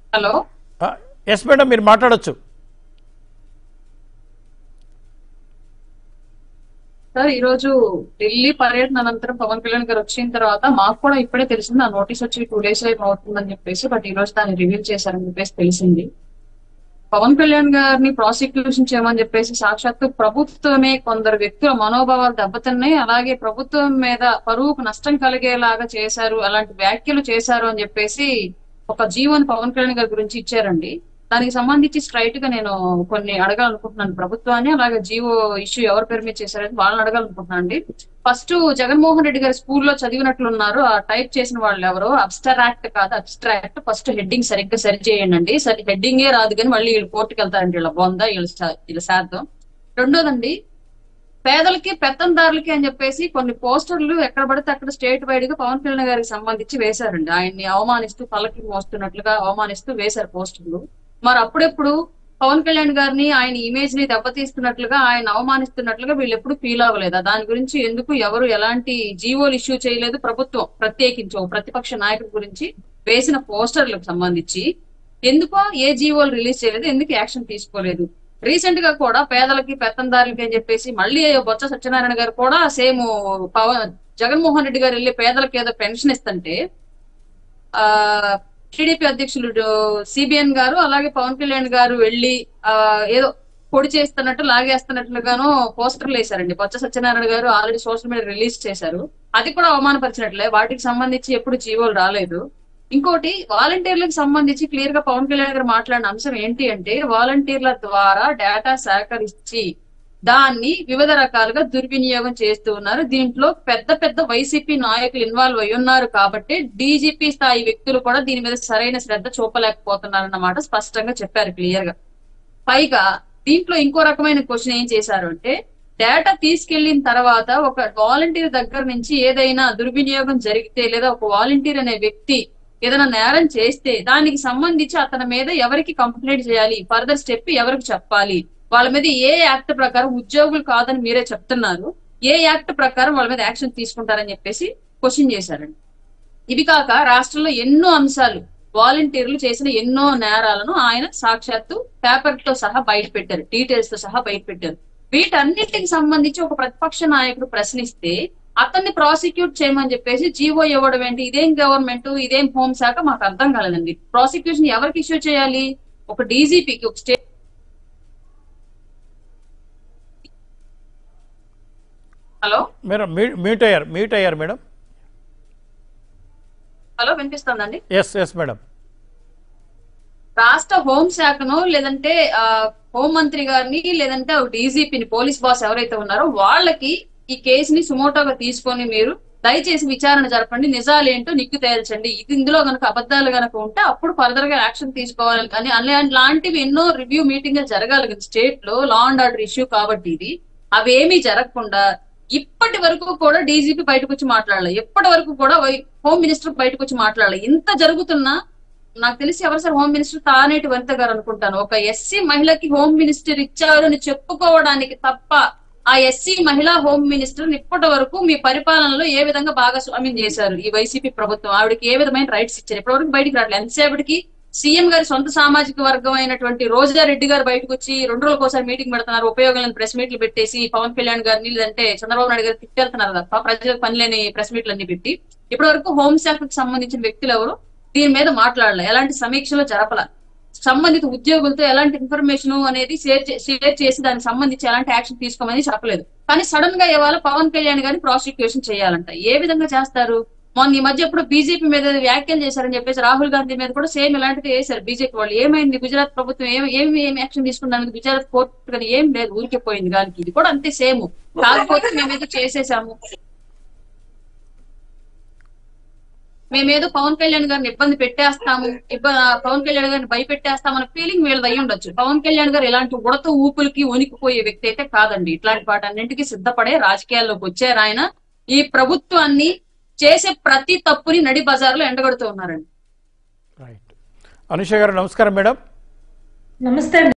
hello yes madam మీరు మాట్లాడొచ్చు sir ఈ రోజు ఢిల్లీ పర్యటన అనంతరం పవన్ కళ్యాణ్ గారు వచ్చిన తర్వాత మాకు కూడా ఇప్పుడే తెలిసింది ఆ నోటీస్ వచ్చి టూ డేస్ అయిన అవుతుందని చెప్పేసి బట్ ఈ రోజు దాన్ని రివీల్ చేశారని చెప్పేసి తెలిసింది పవన్ కళ్యాణ్ గారిని ప్రాసిక్యూషన్ చేయమని చెప్పేసి సాక్షాత్తు ప్రభుత్వమే కొందరు వ్యక్తుల మనోభావాలు దెబ్బతిన్నాయి అలాగే ప్రభుత్వం మీద పరువుకు నష్టం కలిగేలాగా చేశారు అలాంటి వ్యాఖ్యలు చేశారు అని చెప్పేసి ఒక జీవన్ పవన్ కళ్యాణ్ గారి గురించి ఇచ్చారండి దానికి సంబంధించి స్ట్రైట్ గా నేను కొన్ని అడగాలనుకుంటున్నాను ప్రభుత్వాన్ని అలాగే జీవో ఇష్యూ ఎవరు పేరు మీద చేశారని వాళ్ళని అడగాలనుకుంటున్నాను అండి ఫస్ట్ జగన్మోహన్ రెడ్డి గారి స్కూల్లో చదివినట్లున్నారు ఆ టైప్ చేసిన వాళ్ళు ఎవరు అబ్స్ట్రాక్ట్ కాదు అబ్స్ట్రాక్ట్ ఫస్ట్ హెడ్డింగ్ సరిగ్గా సరి చేయండి సరి హెడ్డింగే రాదు కానీ మళ్ళీ వీళ్ళు కోర్టుకు వెళ్తారండి వీళ్ళ బొందా వీళ్ళ శా- వీళ్ళ శార్థం రెండోదండి పేదలకి పెత్తందారులకి అని చెప్పేసి కొన్ని పోస్టర్లు ఎక్కడ పడితే అక్కడ స్టేట్ వైడ్ గా పవన్ కళ్యాణ్ గారికి సంబంధించి వేశారండి ఆయన్ని అవమానిస్తూ పల్లకి మోస్తున్నట్లుగా అవమానిస్తూ వేశారు పోస్టర్లు మరి అప్పుడెప్పుడు పవన్ కళ్యాణ్ గారిని ఆయన ఇమేజ్ ని దెబ్బతీస్తున్నట్లుగా ఆయన అవమానిస్తున్నట్లుగా వీళ్ళు ఎప్పుడు ఫీల్ అవ్వలేదా దాని గురించి ఎందుకు ఎవరు ఎలాంటి జీవోలు ఇష్యూ చేయలేదు ప్రభుత్వం ప్రత్యేకించి ఓ ప్రతిపక్ష నాయకుడి గురించి వేసిన పోస్టర్లకు సంబంధించి ఎందుకో ఏ జీవోలు రిలీజ్ చేయలేదు ఎందుకు యాక్షన్ తీసుకోలేదు రీసెంట్ గా కూడా పేదలకి పెత్తందారులకి అని చెప్పేసి మళ్ళీ బొత్స సత్యనారాయణ గారు కూడా సేమ్ పవన్ జగన్మోహన్ రెడ్డి గారు వెళ్ళి పేదలకు ఏదో పెన్షన్ ఇస్తుంటే ఆ టీడీపీ అధ్యక్షులు సిబిఎన్ గారు అలాగే పవన్ కళ్యాణ్ గారు వెళ్ళి ఆ ఏదో పొడి చేస్తున్నట్టు లాగేస్తున్నట్లుగాను పోస్టర్లు వేశారండి బొత్స సత్యనారాయణ గారు ఆల్రెడీ సోషల్ మీడియా రిలీజ్ చేశారు అది కూడా అవమానపరిచినట్లే వాటికి సంబంధించి ఎప్పుడు జీవోలు రాలేదు ఇంకోటి వాలంటీర్లకు సంబంధించి క్లియర్ గా పవన్ కళ్యాణ్ గారు మాట్లాడిన అంశం ఏంటి అంటే వాలంటీర్ల ద్వారా డేటా సేకరించి దాన్ని వివిధ రకాలుగా దుర్వినియోగం చేస్తూ ఉన్నారు దీంట్లో పెద్ద పెద్ద వైసీపీ నాయకులు ఇన్వాల్వ్ అయి ఉన్నారు కాబట్టి డీజీపీ స్థాయి వ్యక్తులు కూడా దీని మీద సరైన శ్రద్ధ చూపలేకపోతున్నారన్నమాట స్పష్టంగా చెప్పారు క్లియర్ గా పైగా దీంట్లో ఇంకో రకమైన క్వశ్చన్ ఏం చేశారు అంటే డేటా తీసుకెళ్లిన తర్వాత ఒక వాలంటీర్ దగ్గర నుంచి ఏదైనా దుర్వినియోగం జరిగితే లేదా ఒక వాలంటీర్ అనే వ్యక్తి ఏదైనా నేరం చేస్తే దానికి సంబంధించి అతని మీద ఎవరికి కంప్లైంట్ చేయాలి ఫర్దర్ స్టెప్ ఎవరికి చెప్పాలి వాళ్ళ మీద ఏ యాక్ట్ ప్రకారం ఉద్యోగులు కాదని మీరే చెప్తున్నారు ఏ యాక్ట్ ప్రకారం వాళ్ళ మీద యాక్షన్ తీసుకుంటారని చెప్పేసి క్వశ్చన్ చేశారండి ఇవి కాక రాష్ట్రంలో ఎన్నో అంశాలు వాలంటీర్లు చేసిన ఎన్నో నేరాలను ఆయన సాక్షాత్తు పేపర్ తో సహా బయట పెట్టారు డీటెయిల్స్ తో సహా బయట పెట్టారు వీటన్నిటికి సంబంధించి ఒక ప్రతిపక్ష నాయకుడు ప్రశ్నిస్తే అతన్ని ప్రాసిక్యూట్ చేయమని చెప్పేసి జీవో ఇవ్వడం ఏంటి ఇదేం గవర్నమెంట్ ఇదేం హోంశాఖ మాకు అర్థం కాలేదండి ప్రాసిక్యూషన్ ఎవరికి ఇష్యూ చేయాలి ఒక డీజీపీకి ఒక స్టేట్ హలో మేడం మీ- మ్యూట్ అయ్యారు మ్యూట్ అయ్యారు మేడం హలో వినిపిస్తుందండి ఎస్ ఎస్ మేడం రాష్ట్ర హోంశాఖను లేదంటే ఆ, హోంమంత్రి గారిని లేదంటే డీజీపీని పోలీస్ బాస్ ఎవరైతే ఉన్నారో వాళ్ళకి ఈ కేసుని సుమోటోగా తీసుకొని మీరు దయచేసి విచారణ జరపండి నిజాలు ఏంటో నిగ్గు తేల్చండి ఇది ఇందులో గనక అబద్ధాలు గనక ఉంటే అప్పుడు ఫర్దర్ గా యాక్షన్ తీసుకోవాలి కానీ అలా- లాంటివి ఎన్నో రివ్యూ మీటింగ్లు జరగాలి కదా స్టేట్ లో లా అండ్ ఆర్డర్ ఇష్యూ కాబట్టి ఇది అవేమీ జరగకుండా ఇప్పటి వరకు కూడా డీజీపీ బయటకు వచ్చి మాట్లాడాలి ఎప్పటి వరకు కూడా వై- హోమ్ మినిస్టర్ బయటకు వచ్చి మాట్లాడాలి ఇంత జరుగుతున్నా నాకు తెలిసి ఎవరు sir home minister Taneti Vanitha గారు అనుకుంటాను ఒక ఎస్సీ మహిళకి హోమ్ మినిస్టర్ ఇచ్చారు అని చెప్పుకోవడానికి తప్ప ఆ ఎస్సీ మహిళా హోమ్ మినిస్టర్ ఇప్పటి వరకు మీ పరిపాలనలో ఏ విధంగా భాగస్వామ్యం చేశారు ఈ వైసీపీ ప్రభుత్వం ఆవిడకి ఏ విధమైన రైట్స్ ఇచ్చారు ఇప్పటి వరకు బయటికి రావట్లేదు ఎంతసేపటికి సీఎం గారి సొంత సామాజిక వర్గం అయినటువంటి రోజా రెడ్డి గారు బయటకు వచ్చి రెండు రోజులకు ఒకసారి మీటింగ్ పెడుతున్నారు ఉపయోగం లేని ప్రెస్ మీట్లు పెట్టేసి పవన్ కళ్యాణ్ గారిని లేదంటే చంద్రబాబు నాయుడు గారు తిట్టేళ్తున్నారు తప్ప ప్రజలకు పని లేని ప్రెస్ మీట్లు అన్ని పెట్టి ఇప్పటి వరకు హోంశాఖకు సంబంధించిన వ్యక్తులు ఎవరు దీని మీద మాట్లాడాలి ఎలాంటి సమీక్షలు జరపల సంబంధిత ఉద్యోగులతో ఎలాంటి ఇన్ఫర్మేషన్ అనేది షేర్ చే- షేర్ చేసి దానికి సంబంధించి ఎలాంటి యాక్షన్ తీసుకోమని చెప్పలేదు కానీ సడన్ గా ఇవాళ పవన్ కళ్యాణ్ గారిని ప్రాసిక్యూషన్ చేయాలంట ఏ విధంగా చేస్తారు మొన్న ఈ మధ్య ఎప్పుడు బీజేపీ మీద వ్యాఖ్యలు చేశారని చెప్పేసి రాహుల్ గాంధీ మీద కూడా సేమ్ ఇలాంటిది వేశారు బీజేపీ వాళ్ళు ఏమైంది గుజరాత్ ప్రభుత్వం ఏం ఏమి ఏం యాక్షన్ తీసుకున్నాను గుజరాత్ కోర్టు కానీ ఏం లేదు ఊరికే పోయింది దానికి ఇది కూడా అంతే సేమ్ కాకపోతే మేమేదో చేసేసాము మేమేదో పవన్ కళ్యాణ్ గారిని ఇబ్బంది పెట్టేస్తాము ఇబ్బ- పవన్ కళ్యాణ్ గారిని భయపెట్టేస్తామన్న ఫీలింగ్ వీళ్ళది అయి ఉండొచ్చు పవన్ కళ్యాణ్ గారు ఇలాంటి ఉడత ఊపులకి వణికిపోయే వ్యక్తి అయితే కాదండి ఇట్లాంటి వాటన్నింటికి సిద్ధపడే రాజకీయాల్లోకి వచ్చారు ఆయన ఈ ప్రభుత్వాన్ని చేసే ప్రతి తప్పుని నడి బజార్లో ఎండగడుతూ ఉన్నారండి రైట్ అనుష గారు నమస్కారం మేడం నమస్తే అండి